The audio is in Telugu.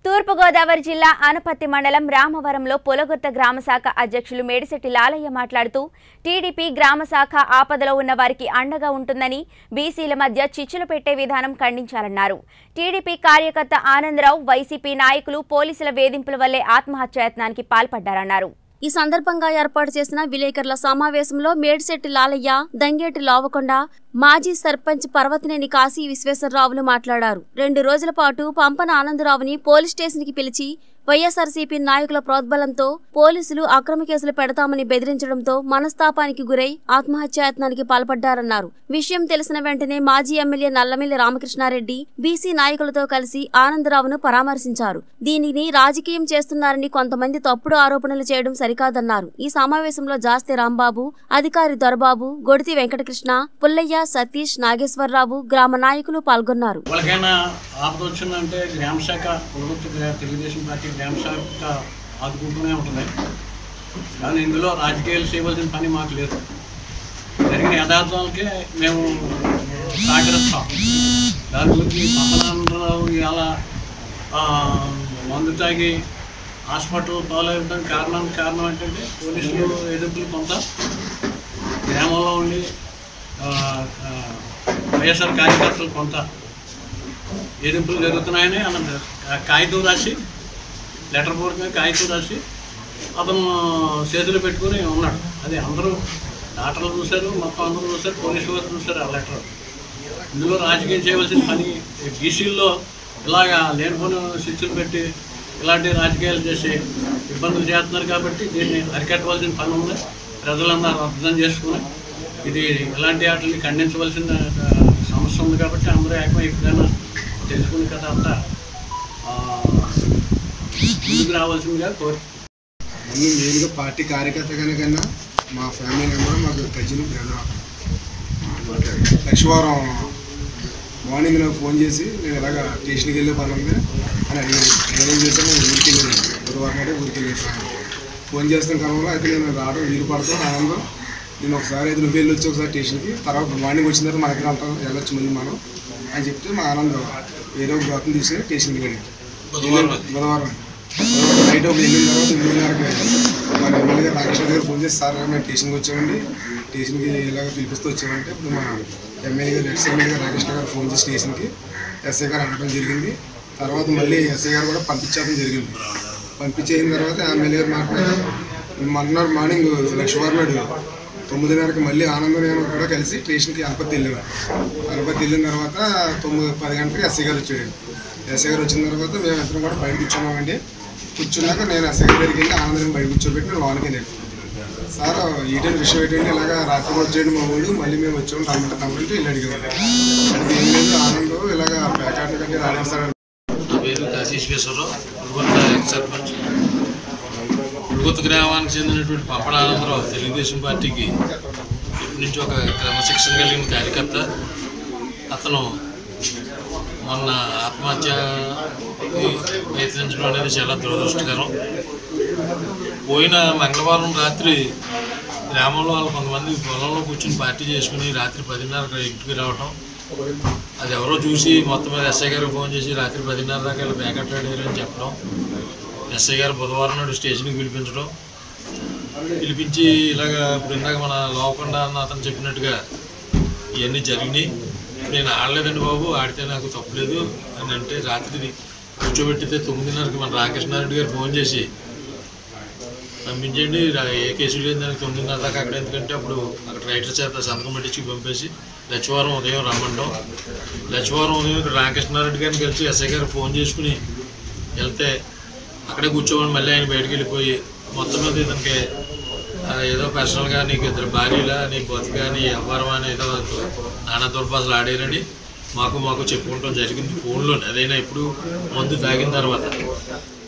తూర్పుగోదావరి జిల్లా ఆనపత్తి మండలం రామవరంలో పొలగుర్త గ్రామ శాఖ అధ్యక్షులు మేడిశెట్టి లాలయ్య మాట్లాడుతూ టీడీపీ గ్రామ శాఖ ఆపదలో ఉన్న వారికి అండగా ఉంటుందని బీసీల మధ్య చిచ్చులు పెట్టే విధానం ఖండించాలన్నారు టీడీపీ కార్యకర్త ఆనందరావు వైసీపీ నాయకులు పోలీసుల వేధింపుల వల్లే ఆత్మహత్యాయత్నానికి పాల్పడ్డారన్నారు ఈ సందర్భంగా ఏర్పాటు చేసిన విలేకరుల సమావేశంలో మేడిశెట్టి లాలయ్య దంగేటి లావకొండ మాజీ సర్పంచ్ పర్వతనేని కాశీ విశ్వేశ్వరరావులు మాట్లాడారు రెండు రోజుల పాటు పంపన ఆనందరావుని పోలీస్ స్టేషన్కి పిలిచి వైఎస్ఆర్సీపీ నాయకుల ప్రోద్బలంతో పోలీసులు అక్రమ కేసులు పెడతామని బెదిరించడంతో మనస్తాపానికి గురై ఆత్మహత్యాయత్నానికి పాల్పడ్డారన్నారు విషయం తెలిసిన వెంటనే మాజీ ఎమ్మెల్యే నల్లమిల్లి రామకృష్ణారెడ్డి బీసీ నాయకులతో కలిసి ఆనందరావును పరామర్శించారు దీనిని రాజకీయం చేస్తున్నారని కొంతమంది తప్పుడు ఆరోపణలు చేయడం సరికాదన్నారు ఈ సమావేశంలో జాస్తి రాంబాబు అధికారి దొరబాబు గొడితి వెంకటకృష్ణ పుల్లయ్య సతీష్ నాగేశ్వరరావు గ్రామ నాయకులు పాల్గొన్నారు వాళ్ళకైనా ఆపద వచ్చిందంటే గ్రామ శాఖ ప్రభుత్వ గ్రా- తెలుగుదేశం పార్టీ గ్రామ శాఖ ఆదుకుంటూనే ఉంటుంది కానీ ఇందులో రాజకీయాలు చేయవలసిన పని మాకు లేదు జరిగిన యథార్థాలకే మేము సహకరిస్తాం దాని గురించి పప్పనారాయణరావు ఇలా మందు తాగి హాస్పిటల్ పాలవడానికి కారణం కారణం ఏంటంటే పోలీసులు ఎదుపులు కొంత గ్రామంలో ఉండి ఆ, ఆ, వైఎస్ఆర్ కార్యకర్తలు కొంత ఎదింపులు జరుగుతున్నాయని అన్న కాగితం రాసి లెటర్ పూర్వకంగా కాగితం రాసి అతను చేతులు పెట్టుకుని ఉన్నాడు అది అందరూ డాక్టర్లు చూశారు మొత్తం అందరూ చూశారు పోలీసు వారు చూశారు ఆ లెటర్ ఇందులో రాజకీయం చేయవలసిన పని బీసీల్లో ఇలాగా లేనిపోని శిక్షలు పెట్టి ఇలాంటి రాజకీయాలు చేసి ఇబ్బందులు చేస్తున్నారు కాబట్టి దీన్ని అరికట్టవలసిన పని ఉంది ప్రజలందరూ అర్థం చేసుకుని ఇది ఇలాంటి వాటిని ఖండించవలసిన ఆ, సమస్య ఉంది కాబట్టి అందరూ ఏకమై ఎప్పుడైనా తెలుసుకుని కదా అంతా ఆ, ముందుకు రావాల్సిందిగా కోరు ముందు మెయిన్గా పార్టీ కార్యకర్త కనుకన్నా మా ఫ్యామిలీ మెంబర్ మాకు ప్రజలు బ్రదర్ లక్ష్మవారం మార్నింగ్ నాకు ఫోన్ చేసి నేను ఇలాగ స్టేషన్కి వెళ్ళే పని ఉంది అని అడిగాను నేనేం చేశాను నేను ఊరికి వెళ్ళాను గురువారం నాడే ఊరికి వెళ్ళాను సాయంత్రం. ఫోన్ చేస్తున్న క్రమంలో అయితే నేను రావడం వీలు పడతాం ఆనందం నేను ఒకసారి అయితే నువ్వు వెళ్ళి వచ్చి ఒకసారి స్టేషన్కి తర్వాత మార్నింగ్ వచ్చిన తర్వాత మన దగ్గర అంటాం వెళ్ళొచ్చు మళ్ళీ మనం అని చెప్తే మా ఆనందం వేరే ఒక బ్రాత్ని తీసుకుని స్టేషన్కి వెళ్ళాను బుధవారం నైట్ ఒక వెళ్ళిన తర్వాత ఎనిమిదిన్నరకి మన ఎమ్మెల్యే గారు రాకేష్ గారు ఫోన్ చేసి సార్ మేము స్టేషన్కి వచ్చామండి స్టేషన్కి ఇలాగ పిలిపిస్తూ వచ్చామంటే ఇప్పుడు మన ఎమ్మెల్యే గారు ఎక్స్ ఎమ్మెల్యే గారు రాకేష్ గారు ఫోన్ చేసి స్టేషన్కి ఎస్ఐ గారు అనడం జరిగింది తర్వాత మళ్ళీ ఎస్ఐ గారు కూడా పంపించడం జరిగింది పంపించేసిన తర్వాత ఎమ్మెల్యే గారు మాట్లాడారు మర్నాడు మార్నింగ్ లక్ష్మవారం నాడు తొమ్మిదిన్నరకి మళ్ళీ ఆనందం నేను కూడా కలిసి స్టేషన్కి అనపతి వెళ్ళాను అనపతి వెళ్ళిన తర్వాత తొమ్మిది పది గంటలకి ఎస్ఐ గారు వచ్చాడు ఎస్ఐ గారు వచ్చిన తర్వాత మేము ఇద్దరం కూడా బయట కూర్చున్నామండి కూర్చున్నాక నేను ఎస్ఐ గారి దగ్గరికి వెళ్ళి ఆనందం బయట కూర్చోబెట్టి నేను లోనికి వెళ్ళాను సార్ ఏంటంటే విషయం ఏంటంటే ఇలాగా రాత్రి వచ్చేయండి మా ఊడు మళ్ళీ మేము వచ్చాము తమ్మంటే తమ్మంటే వెళ్ళి అడిగాము అడిగి ఏం లేదు ఆనందం ఇలాగా ప్యాకెట్లు కట్టి రాణిస్తాడు నా పేరు కాశీశ్వేశ్వరరావు ఉడుగుత్త ఎక్స్ సర్పంచ్ ఉడుగుత్త గ్రామానికి చెందినటువంటి పంపడ ఆనందరావు తెలుగుదేశం పార్టీకి ఇప్పటి నుంచి ఒక క్రమశిక్షణ కలిగిన కార్యకర్త అతను మొన్న ఆత్మహత్య ప్రయత్నించడం అనేది చాలా దురదృష్టకరం పోయిన మంగళవారం రాత్రి గ్రామంలో వాళ్ళు కొంతమంది పొలంలో కూర్చుని పార్టీ చేసుకుని రాత్రి పదిన్నర ఇంటికి రావటం అది ఎవరో చూసి మొత్తం మీద ఎస్ఐ గారికి ఫోన్ చేసి రాత్రి పదిన్నర దాకా వీళ్ళు బ్యాకప్ ఆడారు అని చెప్పడం ఎస్ఐ గారు బుధవారం నాడు స్టేషన్కి పిలిపించడం పిలిపించి ఇలాగ ఇప్పుడు ఇందాక మన లోకుండా అన్న అతను చెప్పినట్టుగా ఇవన్నీ జరిగినాయి నేను ఆడలేదండి బాబు ఆడితే నాకు తప్పలేదు అని అంటే రాత్రి కూర్చోబెట్టితే తొమ్మిదిన్నరకి మన రామకృష్ణారెడ్డి గారు ఫోన్ చేసి పంపించండి రా- ఏ కేసు లేదు దానికి తొమ్మిదిన్నర దాకా అక్కడ ఎందుకంటే అప్పుడు అక్కడ రైటర్ చేత సంతకం పెట్టించి పంపేసి లక్ష్మవారం ఉదయం రమ్మంటాం లక్ష్మవారం ఉదయం ఇక్కడ రామకృష్ణారెడ్డి గారిని కలిసి ఎస్ఐ గారు ఫోన్ చేసుకుని వెళ్తే అక్కడే కూర్చోమని మళ్ళీ ఆయన బయటకు వెళ్ళిపోయి మొత్తం మీద ఇతనికి ఆ, ఏదో పర్సనల్గా నీకు ఇద్దరు భార్యలా నీ బతుగా నీ వ్యవహారం అని ఏదో నానా దుర్భాషలు ఆడారని మాకు మాకు చెప్పుకుంటాం జరిగింది ఫోన్లో అదైనా ఇప్పుడు మందు తాగిన తర్వాత